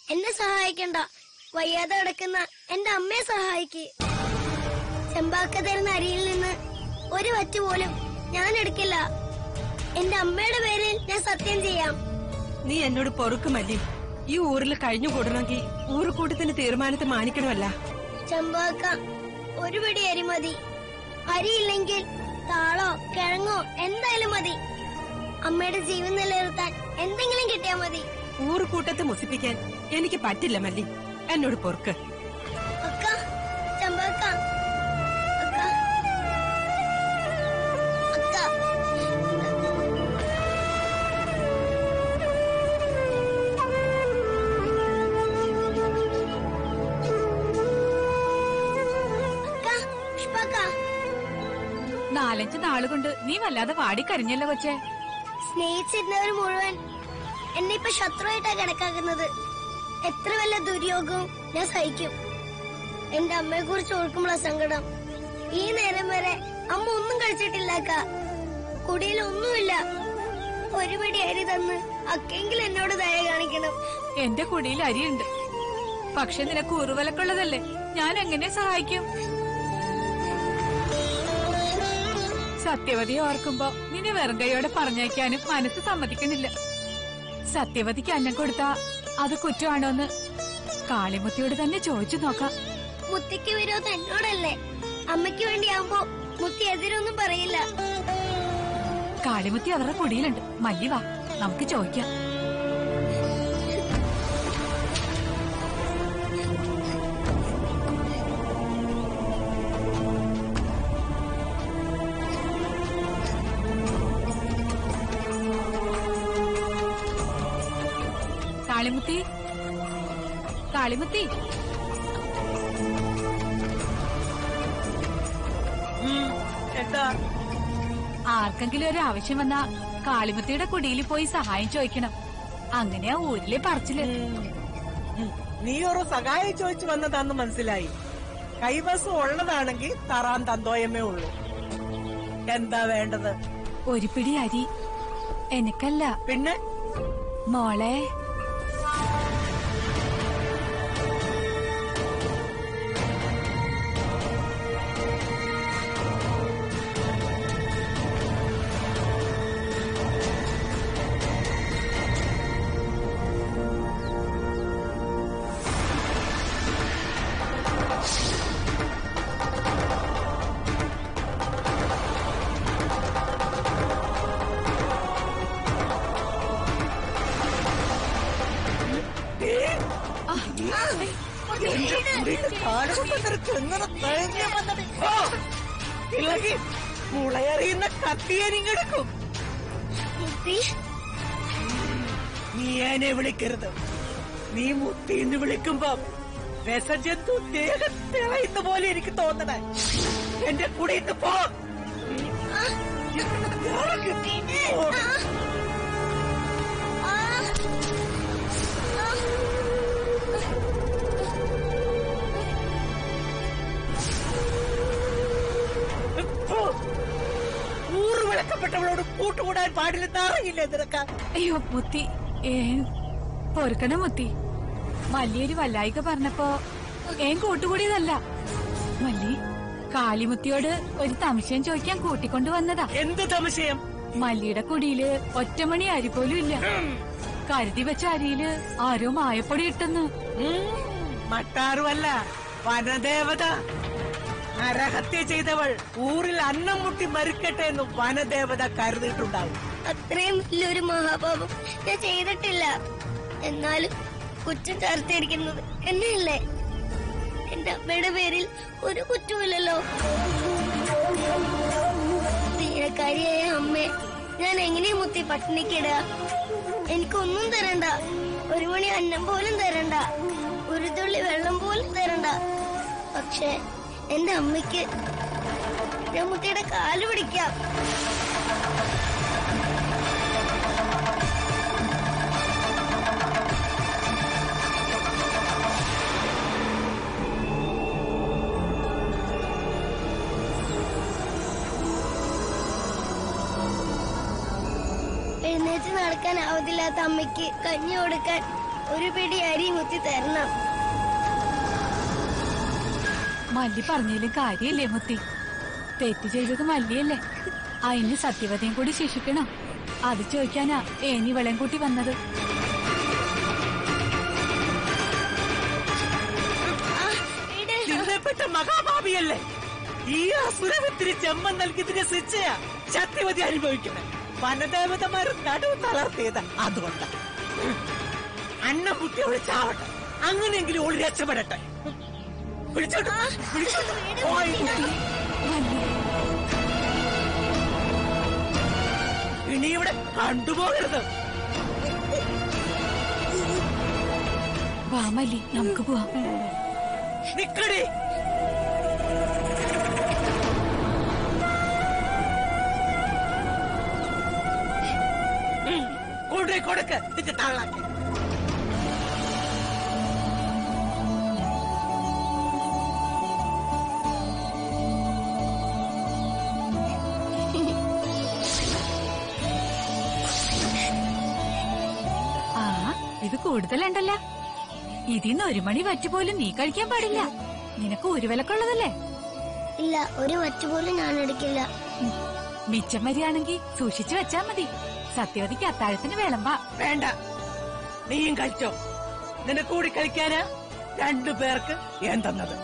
എന്നെ സഹായിക്കണ്ട വയ്യാതെ കിടക്കുന്ന എന്റെ അമ്മയെ സഹായിക്ക് ചെമ്പാക്ക തരുന്ന അരിയിൽ നിന്ന് ഒരു വറ്റ് പോലും ഞാൻ എടുക്കില്ല എന്റെ അമ്മയുടെ പേരിൽ ഞാൻ സത്യം ചെയ്യാം നീ എന്നോട് പൊറുക്ക് മല്ലി ഈ ഊരിൽ കഴിഞ്ഞു കൂടണമെങ്കിൽ ഊറുകൂട്ടത്തിന്റെ തീരുമാനത്തെ മാനിക്കണമല്ല ചെമ്പാക്ക ഒരു പിടി അരി മതി അരിയില്ലെങ്കിൽ താളോ കിഴങ്ങോ എന്തായാലും മതി അമ്മയുടെ ജീവൻ നിലനിർത്താൻ എന്തെങ്കിലും കിട്ടിയാ മതി ഊറുകൂട്ടത്തെ മുസിപ്പിക്കാൻ എനിക്ക് പറ്റില്ല മല്ലി എന്നോട് പൊറുക്ക് അക്ക ചെമ്പാക്ക അക്ക അക്ക അക്ക പുഷ്പക്ക നാലഞ്ച് നാളുകൊണ്ട് നീ വല്ലാതെ വാടിക്കരിഞ്ഞല്ലോ കൊച്ചേ സ്നേഹിച്ചിരുന്നവർ മുഴുവൻ എന്നെ ഇപ്പൊ ശത്രുവായിട്ടാ കണക്കാക്കുന്നത് എത്ര വല്ല ദുര്യോഗവും ഞാൻ സഹിക്കും എന്റെ അമ്മയെ കുറിച്ച് ഓർക്കുമ്പോഴാ സങ്കടം ഈ നേരം വരെ അമ്മ ഒന്നും കഴിച്ചിട്ടില്ലാക്ക കുടിയിൽ ഒന്നുമില്ല ഒരു പിടി അരി തന്ന് അക്കെങ്കിലും എന്നോട് ദയ കാണിക്കണം എന്റെ കുടിയിൽ അരിയുണ്ട് പക്ഷെ നിനക്ക് ഉറുവലക്കുള്ളതല്ലേ ഞാൻ എങ്ങനെ സഹായിക്കും സത്യവതി ഓർക്കുമ്പോ നിന്നെ വെറും കൈയോടെ പറഞ്ഞയക്കാനും മനസ്സ് സമ്മതിക്കണില്ല സത്യവതിക്ക് അന്നം കൊടുത്താ അത് കുറ്റമാണോന്ന് കാളിമുത്തിയോട് തന്നെ ചോദിച്ചു നോക്കാം മുത്തിക്ക് വിരോധം എന്നോടല്ലേ അമ്മയ്ക്ക് വേണ്ടിയാവുമ്പോ മുത്തി എതിരൊന്നും പറയില്ല കാളിമുത്തി അവരുടെ കുടിയിലുണ്ട് മല്ലി വാ നമുക്ക് ചോദിക്കാം കാളിമുത്തി കാളിമുത്തി എന്താ ആർക്കെങ്കിലും ഒരു ആവശ്യം വന്നാ കാളിമുത്തിയുടെ കുടിയിൽ പോയി സഹായം ചോദിക്കണം അങ്ങനെയാ ഊരിലെ പറച്ചില് നീ ഒരു സഹായം ചോദിച്ചു വന്നതാന്ന് മനസ്സിലായി കൈവസം ഉള്ളതാണെങ്കിൽ തറാൻ തന്തോയമേ ഉള്ളൂ എന്താ വേണ്ടത് ഒരു പിടി അരി എനിക്കല്ല പിന്നെ മോളെ മുളയറിയുന്ന കത്തിയനിങ്ങെടുക്കും മുത്തി നീ എന്നെ വിളിക്കരുത് നീ മുത്തിന്ന് വിളിക്കുമ്പോ വിസജന്തു ദേഹത്തിളയുന്ന പോലെ എനിക്ക് തോന്നണേ എന്റെ കൂടെ ഇന്ന് പോ ഊറ് വിളക്കപ്പെട്ടവളോട് കൂട്ടുകൂടാൻ പാടില്ലെന്ന് അറിയില്ലേ നിനക്ക് അയ്യോ മുത്തി ഏ പൊറുക്കണം മുത്തി മല്ലിയൊരു വല്ലായിക പറഞ്ഞപ്പോ ഏൻ കൂട്ടുകൂടിയതല്ല മല്ലി കാളിമുത്തിയോട് ഒരു സംശയം ചോദിക്കാൻ കൂട്ടിക്കൊണ്ടു വന്നതാ എന്ത് സംശയം മല്ലിയുടെ കുടിയില് ഒറ്റമണി അരി പോലും ഇല്ല കരുതി വെച്ച അരിയില് ആരോ മായപ്പൊടി ഇട്ടെന്ന് ഉം, മറ്റാരുമല്ല വനദേവത നരഹത്യ ചെയ്തവൾ ഊരിൽ അന്നം മുട്ടി മരിക്കട്ടെ എന്ന് വനദേവത കരുതിയിട്ടുണ്ടാവും അത്രയും വലിയൊരു മഹാപാപം ഞാൻ ചെയ്തിട്ടില്ല എന്നാലും കുറ്റം ചേർത്തിരിക്കുന്നത് എന്നെയല്ലേ എന്റെ അമ്മയുടെ പേരിൽ ഒരു കുറ്റമില്ലല്ലോ ദീനക്കാരിയായ അമ്മേ ഞാൻ എങ്ങനെയാ മുത്തി പട്ടിണിക്കിടുക എനിക്കൊന്നും തരണ്ട ഒരു മണി അന്നം പോലും തരണ്ട ഒരു തുള്ളി വെള്ളം പോലും തരണ്ട പക്ഷേ എന്റെ അമ്മയ്ക്ക് ഞാൻ മുത്തിയുടെ കാല് പിടിക്കാം എഴുന്നേറ്റ് നടക്കാൻ ആവതില്ലാത്ത അമ്മയ്ക്ക് കഞ്ഞി കൊടുക്കാൻ ഒരു പിടി അരി കുത്തി തരണം മല്ലി പറഞ്ഞതിലും കാര്യല്ലേ മുത്തി തെറ്റ് ചെയ്തത് മല്ലിയല്ലേ അതിന് സത്യവതയും കൂടി ശിക്ഷിക്കണം അത് ചോദിക്കാനാ ഏനി വെള്ളം കൂട്ടി വന്നത് ആ, ഇട്. നിന്നെപ്പെട്ട മഹാഭാവിയല്ലേ ഈ അസുരവിത്തിന് ജന്മം നൽകിയതിന്റെ ശിക്ഷയാ ശക്തിവതി അനുഭവിക്കുന്നത് വനദേവതമാര് നടുവ് തളർത്തിയത് അതുകൊണ്ട് അന്നം കുട്ടി അവള് ചാവട്ടെ അങ്ങനെയെങ്കിലും ഓള് രക്ഷപ്പെടട്ടെ വിളിച്ചോട്ട് ആ, വിളിച്ചോട്ട് വീട് പോയി. കുത്തി. മല്ലി ഇനി ഇവിടെ കണ്ടുപോകരുത് വാ മല്ലി നമുക്ക് പോവാം നിക്കടി കൊണ്ടേ കൊടുക്ക് നിന്റെ തള്ളാക്കി ആ ഇത് കൂടുതലുണ്ടല്ലോ ഇതിന്ന് ഒരു മണി വറ്റ് പോലും നീ കഴിക്കാൻ പാടില്ല നിനക്ക് ഒരു വിലക്കുള്ളതല്ലേ ഇല്ല ഒരു വറ്റ് പോലും ഞാൻ എടുക്കില്ല ഉം. മിച്ചം വരികയാണെങ്കിൽ സൂക്ഷിച്ചു വെച്ചാ മതി സത്യവതിക്ക് അത്താഴത്തിന് വിളമ്പാ വേണ്ട നീയും കഴിച്ചോ നിനക്ക് കൂടി കഴിക്കാനാ രണ്ടു പേർക്ക് ഞാൻ തന്നത്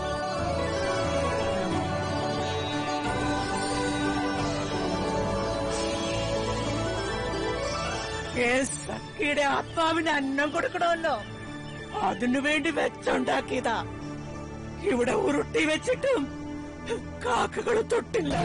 ഏ, സഖിയുടെ ആത്മാവിന് അന്നം കൊടുക്കണമല്ലോ അതിനു വേണ്ടി വെച്ചുണ്ടാക്കിയതാ ഇവിടെ ഉരുട്ടി വെച്ചിട്ടും കാക്കകൾ തൊട്ടില്ല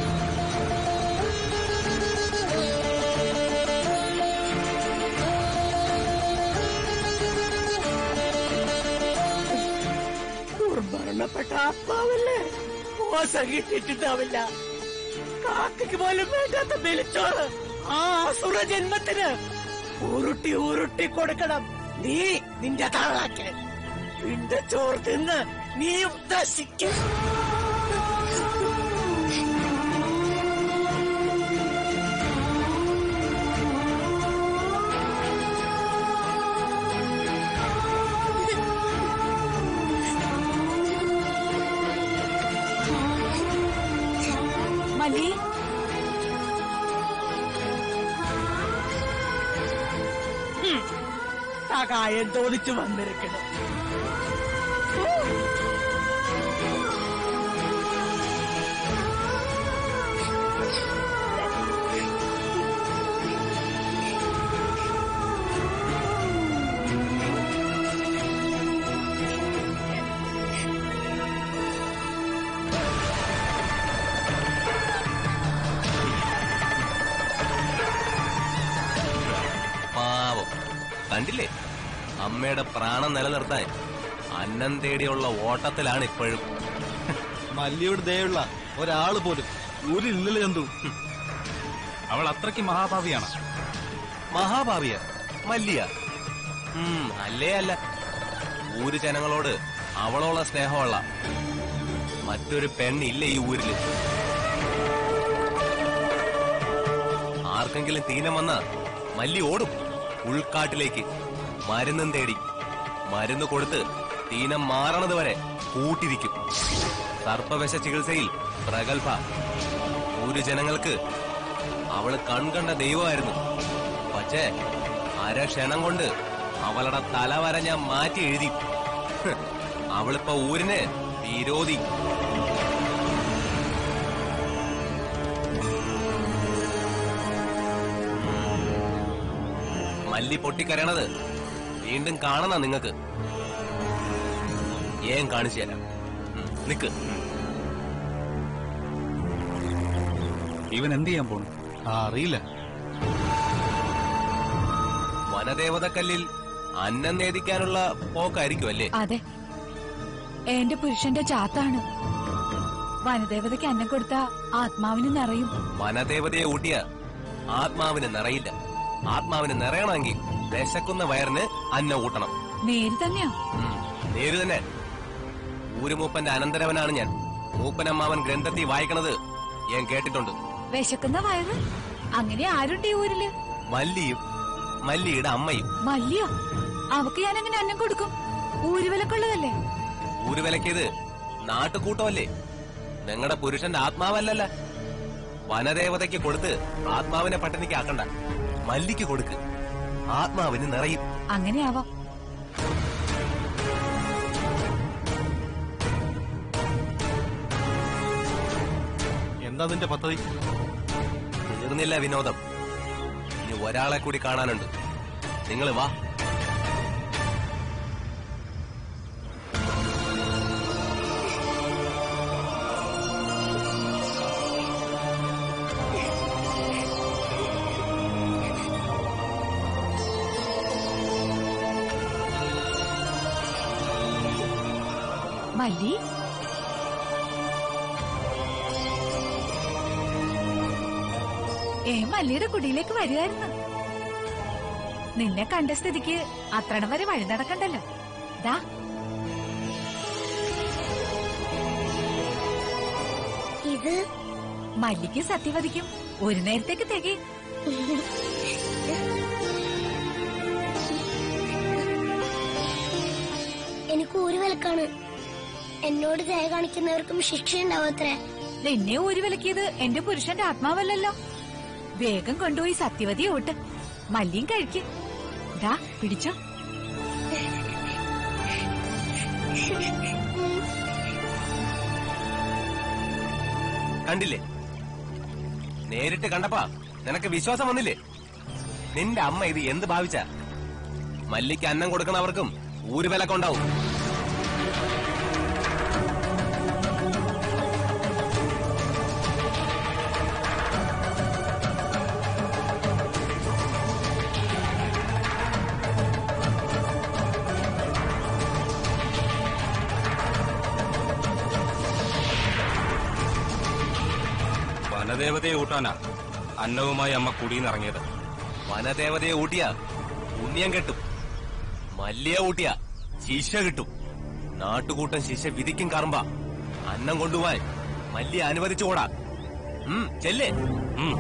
ദുർമരണപ്പെട്ട ആത്മാവല്ലേ മോശം കിട്ടിയിട്ടുണ്ടാവില്ല കാക്കയ്ക്ക് പോലും വേണ്ടാത്ത ബലിച്ചോറ് ആ അസുര ജന്മത്തിന് ഉരുട്ടി ഉരുട്ടി കൊടുക്കണം നീ നിന്റെ താളാക്ക് നിന്റെ ചോറ് തിന്ന് നീ ദശിക്കും മല്ലി സഹായം തോന്നിച്ചു വന്നിരിക്കണം പാവം കണ്ടില്ലേ അമ്മയുടെ പ്രാണം നിലനിർത്താൻ അന്നം തേടിയുള്ള ഓട്ടത്തിലാണ് ഇപ്പോഴും മല്ലിയോട് ദയുള്ള ഒരാള് പോലും ഊരില്ലല്ലോ ചന്തു അവൾ അത്രയ്ക്ക് മഹാഭാവിയാണ് മഹാഭാവിയ മല്ലിയ ഉം, അല്ലേ അല്ല ഊര് ജനങ്ങളോട് അവളോളം സ്നേഹമുള്ള മറ്റൊരു പെണ്ണില്ല ഈ ഊരില് ആർക്കെങ്കിലും തീനം വന്ന മല്ലി ഓടും ഉൾക്കാട്ടിലേക്ക് മരുന്നും തേടി മരുന്ന് കൊടുത്ത് തീനം മാറണത് വരെ കൂട്ടിരിക്കും സർപ്പവിഷ ചികിത്സയിൽ പ്രഗത്ഭ ഊര് ജനങ്ങൾക്ക് അവള് കൺകണ്ട ദൈവമായിരുന്നു പക്ഷേ അരക്ഷണം കൊണ്ട് അവളുടെ തല വര ഞാൻ മാറ്റി എഴുതി ഹ്, അവളിപ്പോ ഊരിന് വിരോധി മല്ലി പൊട്ടിക്കരയണത് വീണ്ടും കാണണം നിങ്ങക്ക് ഏൻ കാണിച്ചു തരാം ഉം, നിക്ക് ഇവൻ എന്ത് ചെയ്യാൻ പോണു ആ അറിയില്ല വനദേവതക്കല്ലിൽ അന്നം നേദിക്കാനുള്ള പോക്കായിരിക്കും അല്ലേ അതെ എന്റെ പുരുഷന്റെ ചാത്താണ് വനദേവതയ്ക്ക് അന്നം കൊടുത്ത ആത്മാവിന് നിറയും വനദേവതയെ ഊട്ടിയ ആത്മാവിന് നിറയില്ല ആത്മാവിന് നിറയണമെങ്കിൽ വിശക്കുന്ന വയറിന് അന്നം ഊട്ടണം നേര് തന്നെയോ ഉം, നേര് തന്നെ ഊരുമൂപ്പന്റെ അനന്തരവനാണ് ഞാൻ മൂപ്പനമ്മാവൻ ഗ്രന്ഥത്തിൽ വായിക്കണത് ഞാൻ കേട്ടിട്ടുണ്ട് വിശക്കുന്ന വയറ് അങ്ങനെ ആരുണ്ട് ഈ ഊരില് മല്ലിയും മല്ലിയുടെ അമ്മയും മല്ലിയോ അവക്ക് ഞാൻ എങ്ങനെ അന്നം കൊടുക്കും ഊരുവിലക്കുള്ളതല്ലേ ഊരുവിലക്കിയത് നാട്ടുകൂട്ടമല്ലേ നിങ്ങളുടെ പുരുഷന്റെ ആത്മാവല്ലല്ല വനദേവതയ്ക്ക് കൊടുത്ത് ആത്മാവിനെ പട്ടിണിക്ക് ആക്കണ്ട മല്ലിക്ക് കൊടുക്ക് ആത്മാവിന് നിറയും അങ്ങനെയാവാം എന്താ നിന്റെ പദ്ധതി തീർന്നില്ല വിനോദം ഇനി ഒരാളെ കൂടി കാണാനുണ്ട് നിങ്ങൾ വാ മല്ലി ഏ മല്ലിയുടെ കുടിയിലേക്ക് വരികയായിരുന്നു നിന്നെ കണ്ട സ്ഥിതിക്ക് അത്രടം വരെ വഴി നടക്കണ്ടല്ലോ ദാ ഇത് മല്ലിക്ക് സത്യവതിക്കും ഒരു നേരത്തേക്ക് തികയും എനിക്ക് ഒരു വിലക്കാണ് എന്നോട് ദയ കാണിക്കുന്നവർക്കും ശിക്ഷ ഉണ്ടാവത്രേ നിന്നെ ഊരി വിലക്കിയത് എന്റെ പുരുഷന്റെ ആത്മാവല്ലല്ലോ വേഗം കൊണ്ടുപോയി സത്യവതിയെ ഓട്ട് മല്ലിയും കഴിക്ക് ദാ പിടിച്ചോ കണ്ടില്ലേ നേരിട്ട് കണ്ടപ്പാ നിനക്ക് വിശ്വാസം വന്നില്ലേ നിന്റെ അമ്മ ഇത് എന്ത് ഭാവിച്ച മല്ലിക്ക് അന്നം കൊടുക്കണവർക്കും ഊരുവിലക്ക ഉണ്ടാവും വനദേവതയെ ഊട്ടാനാ അന്നവുമായി അമ്മ കുടിയിന്നിറങ്ങിയത് വനദേവതയെ ഊട്ടിയ പുണ്യം കെട്ടും മല്ലിയെ ഊട്ടിയ ശിക്ഷ കിട്ടും നാട്ടുകൂട്ടം ശിക്ഷ വിധിക്കും കറമ്പ അന്നം കൊണ്ടുപോവാൻ മല്ലിയെ അനുവദിച്ചുകൂടാ ഉം ചെല്ലേ ഉം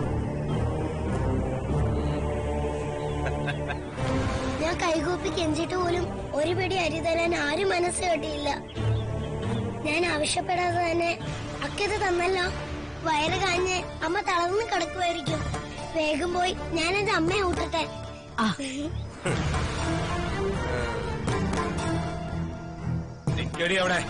ഞാൻ കൈകൂപ്പി കെഞ്ചിട്ട് പോലും ഒരു പിടി അരി തരാൻ ആരും മനസ്സ് കെട്ടിയില്ല ഞാൻ ആവശ്യപ്പെടാതെ തന്നെ അക്കത് തന്നല്ലോ വയറ് കാഞ്ഞ് അമ്മ തളർന്ന് കിടക്കുമായിരിക്കും വേഗം പോയി ഞാൻ എന്റെ അമ്മയെ ഊട്ടട്ടെ ആ നിക്കടി അവിടെ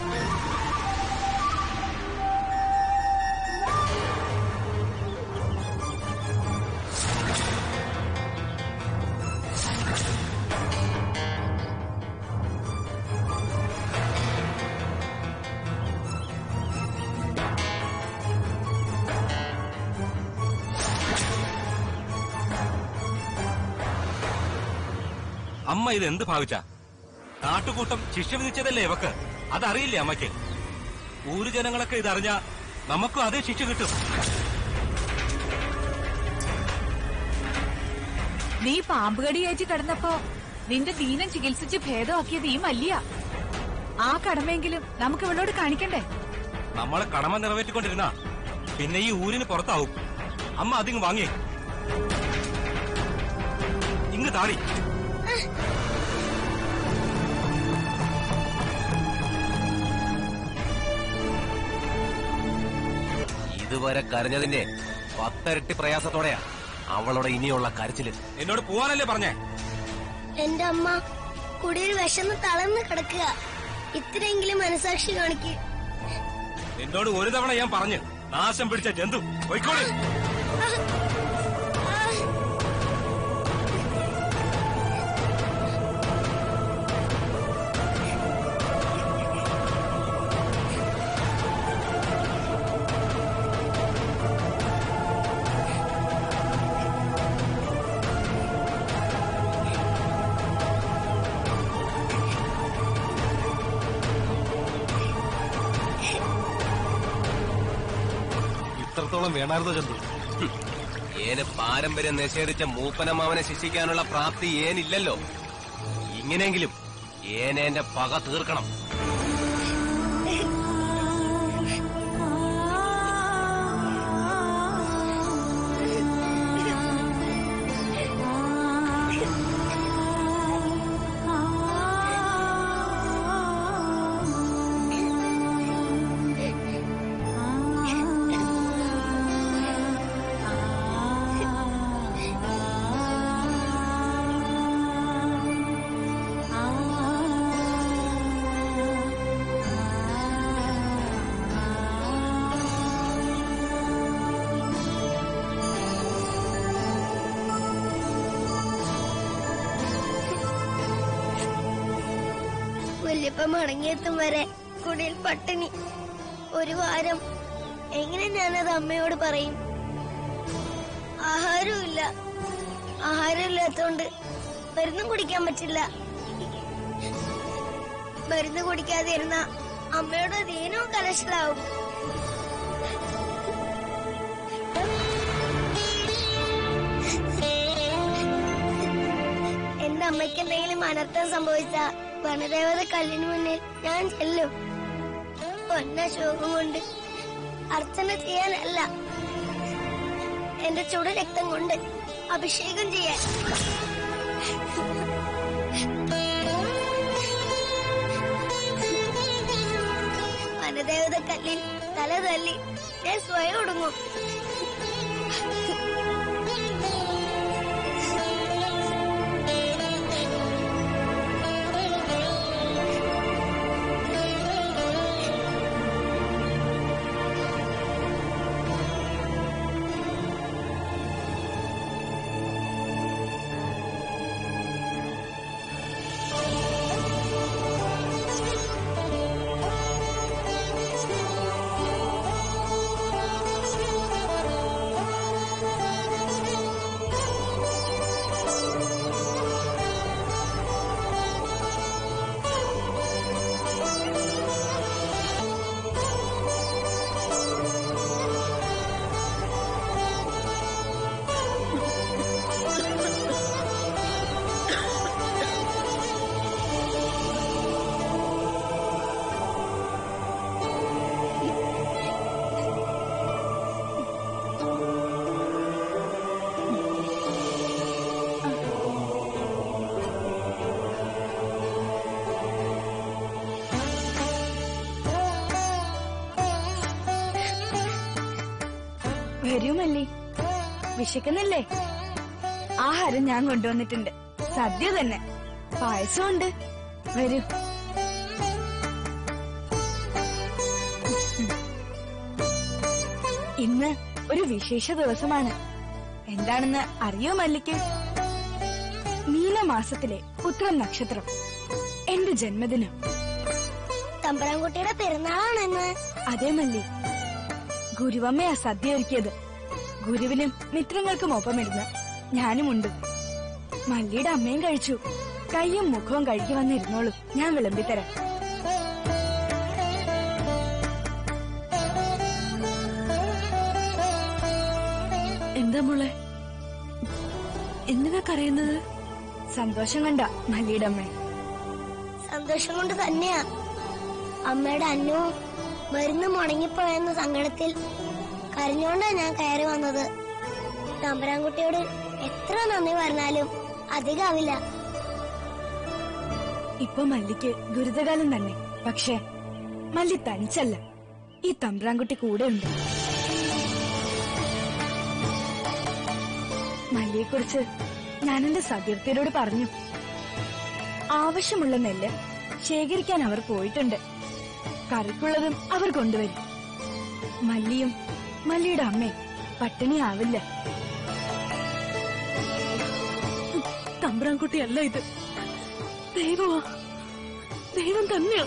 അമ്മ ഇത് എന്ത് ഭാവിച്ച നാട്ടുകൂട്ടം ശിക്ഷ വിധിച്ചതല്ലേ ഇവക്ക് അതറിയില്ലേ അമ്മയ്ക്ക് ഊരു ജനങ്ങളൊക്കെ ഇതറിഞ്ഞ നമുക്കും അതേ ശിക്ഷ കിട്ടും നീ പാമ്പുകടിയേറ്റ് കിടന്നപ്പോ നിന്റെ ദീനം ചികിത്സിച്ച് ഭേദമാക്കിയത് ഈ മല്ലിയ ആ കടമയെങ്കിലും നമുക്ക് ഇവളോട് കാണിക്കണ്ടേ നമ്മളെ കടമ നിറവേറ്റിക്കൊണ്ടിരുന്ന പിന്നെ ഈ ഊരിന് പുറത്താവും അമ്മ അതിങ് വാങ്ങിയേ ഇങ്ങ് താടി ഇതുവരെ കരഞ്ഞതിന്റെ പത്തരട്ടി പ്രയാസത്തോടെയാ അവളുടെ ഇനിയുള്ള കരച്ചില് എന്നോട് പോവാനല്ലേ പറഞ്ഞേ എന്റെ അമ്മ കുടിയിൽ വിശന്ന് തളർന്ന് കിടക്കുക ഇത്രയെങ്കിലും മനസാക്ഷി കാണിക്ക് നിന്നോട് ഒരു തവണ ഞാൻ പറഞ്ഞു നാശം പിടിച്ച ജന്തു പോയിക്കോളൂ ഇത്രത്തോളം വേണായിരുന്നോ ചന്തു ഏന് പാരമ്പര്യം നിഷേധിച്ച മൂപ്പനമാവനെ ശിക്ഷിക്കാനുള്ള പ്രാപ്തി ഏനില്ലല്ലോ ഇങ്ങനെയെങ്കിലും ഏനേന്റെ പക തീർക്കണം വല്യപ്പ മടങ്ങിയെത്തും വരെ കുടിയിൽ പട്ടിണി ഒരു വാരം എങ്ങനെ ഞാനത് അമ്മയോട് പറയും ആഹാരമില്ല ആഹാരമില്ലാത്തോണ്ട് മരുന്നും കുടിക്കാൻ പറ്റില്ല മരുന്ന് കുടിക്കാതെ ഇരുന്ന അമ്മയുടെ ദീനവും കലശലാവും എന്റെ അമ്മയ്ക്ക് എന്തെങ്കിലും അനർത്ഥം സംഭവിച്ച വനദേവത കല്ലിന് മുന്നിൽ ഞാൻ ചെല്ലും പൊന്ന ശോകം കൊണ്ട് അർച്ചന ചെയ്യാനല്ല എന്റെ ചുട രക്തം കൊണ്ട് അഭിഷേകം ചെയ്യാൻ വനദേവത കല്ലിൽ തല തല്ലി ഞാൻ സ്വയം ഒടുങ്ങും വരൂ മല്ലി വിശക്കുന്നില്ലേ ആഹാരം ഞാൻ കൊണ്ടുവന്നിട്ടുണ്ട് സദ്യ തന്നെ പായസമുണ്ട് വരൂ ഇന്ന് ഒരു വിശേഷ ദിവസമാണ് എന്താണെന്ന് അറിയോ മല്ലിക്ക് മീനമാസത്തിലെ ഉത്രം നക്ഷത്രം എന്റെ ജന്മദിനം തമ്പരാൻകുട്ടിയുടെ പെരുന്നാളാണെന്ന് അതേ മല്ലി ഗുരുവമ്മയാ സദ്യ ഒരുക്കിയത് ഗുരുവിനും മിത്രങ്ങൾക്കും ഒപ്പമിരുന്ന് ഞാനുമുണ്ട് മല്ലിയുടെ അമ്മയും കഴിച്ചു കൈയും മുഖവും കഴുകി വന്നിരുന്നോളൂ ഞാൻ വിളമ്പിത്തരാം എന്താ മോളെ എന്തിനാ കരയുന്നത് സന്തോഷം കണ്ട മല്ലിയുടെ അമ്മ സന്തോഷം കൊണ്ട് തന്നെയാ അമ്മയുടെ അന്നവും മരുന്ന് മുടങ്ങിപ്പോയെന്ന സങ്കടത്തിൽ കരഞ്ഞോണ്ടാ ഞാൻ കയറി വന്നത് തമ്പരാൻകുട്ടിയോട് എത്ര നന്ദി പറഞ്ഞാലും അധികമാവില്ല ഇപ്പൊ മല്ലിക്ക് ദുരിതകാലം തന്നെ പക്ഷേ മല്ലി തനിച്ചല്ല ഈ തമ്പ്രാൻകുട്ടി കൂടെ ഉണ്ട് മല്ലിയെക്കുറിച്ച് ഞാൻ എന്റെ സതീർത്ഥ്യരോട് പറഞ്ഞു ആവശ്യമുള്ള നെല്ല് ശേഖരിക്കാൻ അവർ പോയിട്ടുണ്ട് കറിക്കുള്ളതും അവർ കൊണ്ടുവരും മല്ലിയും മല്ലിയുടെ അമ്മയും പട്ടിണിയാവില്ല തമ്പ്രാൻകുട്ടിയല്ല ഇത് ദൈവമാ ദൈവം തന്നെയാ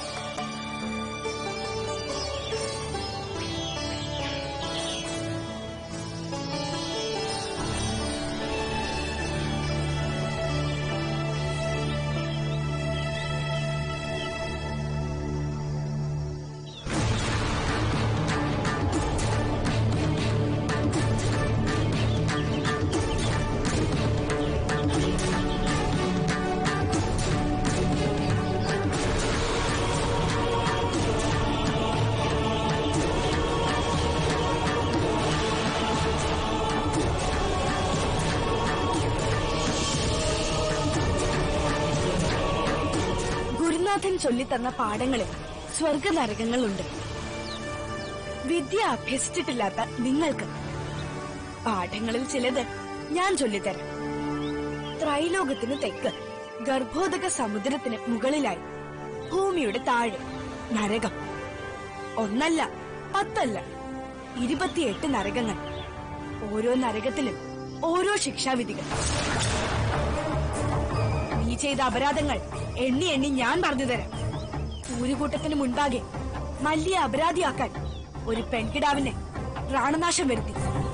ഗുരുനാഥൻ ചൊല്ലിത്തന്ന പാഠങ്ങളിൽ സ്വർഗ നരകങ്ങളുണ്ട് വിദ്യ അഭ്യസിച്ചിട്ടില്ലാത്ത നിങ്ങൾക്ക് പാഠങ്ങളിൽ ചിലത് ഞാൻ ചൊല്ലിത്തരാം ത്രൈലോകത്തിന് തെക്ക് ഗർഭോദക സമുദ്രത്തിന് മുകളിലായി ഭൂമിയുടെ താഴെ നരകം ഒന്നല്ല പത്തല്ല ഇരുപത്തിയെട്ട് നരകങ്ങൾ ഓരോ നരകത്തിലും ഓരോ ശിക്ഷാവിധികൾ നീ ചെയ്ത അപരാധങ്ങൾ എണ്ണി എണ്ണി ഞാൻ പറഞ്ഞു തരാം ഊരുകൂട്ടത്തിന് മുൻപാകെ മല്ലിയെ അപരാധിയാക്കാൻ ഒരു പെൺകിടാവിനെ പ്രാണനാശം വരുത്തി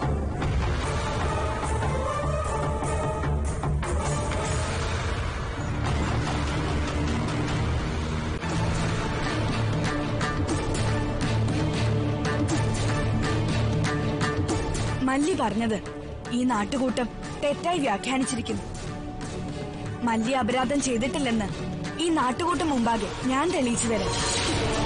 മല്ലി പറഞ്ഞത് ഈ നാട്ടുകൂട്ടം തെറ്റായി വ്യാഖ്യാനിച്ചിരിക്കുന്നു മല്ലി അപരാധം ചെയ്തിട്ടില്ലെന്ന് ഈ നാട്ടുകൂട്ടം മുമ്പാകെ ഞാൻ തെളിയിച്ചു തരാം